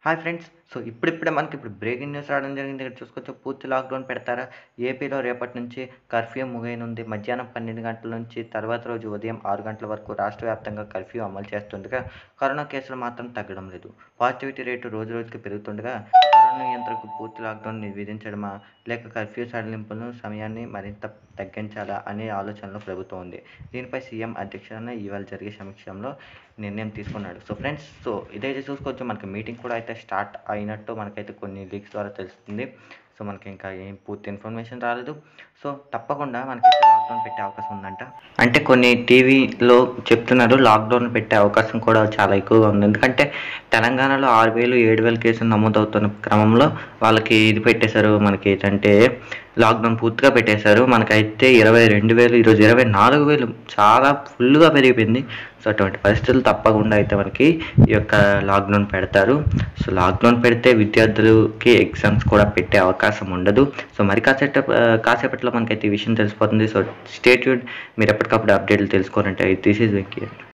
hi friends so ఇప్పుడిప్పుడే మనకి ఇప్పుడు బ్రేకింగ్ న్యూస్ రావడం జరిగింది ఇక్కడ చూసుకోవచ్చు పూర్తి లాక్డౌన్ పెడతారా ఏపీలో రేపటి నుంచి కర్ఫ్యూ ముగియనుంది మధ్యాహ్నం పన్నెండు గంటల నుంచి తర్వాత రోజు ఉదయం ఆరు గంటల వరకు రాష్ట్ర వ్యాప్తంగా కర్ఫ్యూ అమలు చేస్తుండగా కరోనా కేసులు మాత్రం తగ్గడం లేదు పాజిటివిటీ రేటు రోజు రోజుకి పెరుగుతుండగా కరోనా నియంత్రణకు పూర్తి లాక్డౌన్ విధించడమా లేక కర్ఫ్యూ సడలింపులను సమయాన్ని మరింత తగ్గించాలా అనే ఆలోచనలో ప్రభుత్వం ఉంది దీనిపై సీఎం అధ్యక్షతన ఇవాళ జరిగే సమీక్షంలో నిర్ణయం తీసుకున్నాడు సో ఫ్రెండ్స్ సో ఇదైతే చూసుకోవచ్చు మనకి మీటింగ్ కూడా అయితే స్టార్ట్ అయినట్టు మనకైతే కొన్ని లీక్స్ ద్వారా తెలుస్తుంది సో మనకి ఇంకా ఏం పూర్తి ఇన్ఫర్మేషన్ రాలేదు సో తప్పకుండా మనకైతే లాక్డౌన్ పెట్టే అవకాశం ఉందంట అంటే కొన్ని టీవీలో చెప్తున్నారు లాక్డౌన్ పెట్టే అవకాశం కూడా చాలా ఎక్కువగా ఉంది ఎందుకంటే తెలంగాణలో ఆరు వేలు ఏడు వేల కేసులు నమోదవుతున్న క్రమంలో వాళ్ళకి ఇది పెట్టేశారు మనకి ఏంటంటే లాక్డౌన్ పూర్తిగా పెట్టేశారు మనకైతే ఇరవై రెండు వేలు ఈరోజు ఇరవై నాలుగు వేలు చాలా ఫుల్గా పెరిగిపోయింది సో అటువంటి పరిస్థితులు తప్పకుండా అయితే మనకి ఈ యొక్క లాక్డౌన్ పెడతారు సో లాక్డౌన్ పెడితే విద్యార్థులకి ఎగ్జామ్స్ కూడా పెట్టే అవకాశం ఉండదు సో మరి కాసేట కాసేపట్లో మనకైతే ఈ విషయం తెలిసిపోతుంది సో స్టేట్యూడ్ మీరు ఎప్పటికప్పుడు అప్డేట్లు తెలుసుకోవాలంటే దిస్ ఈజ్ వెంకీ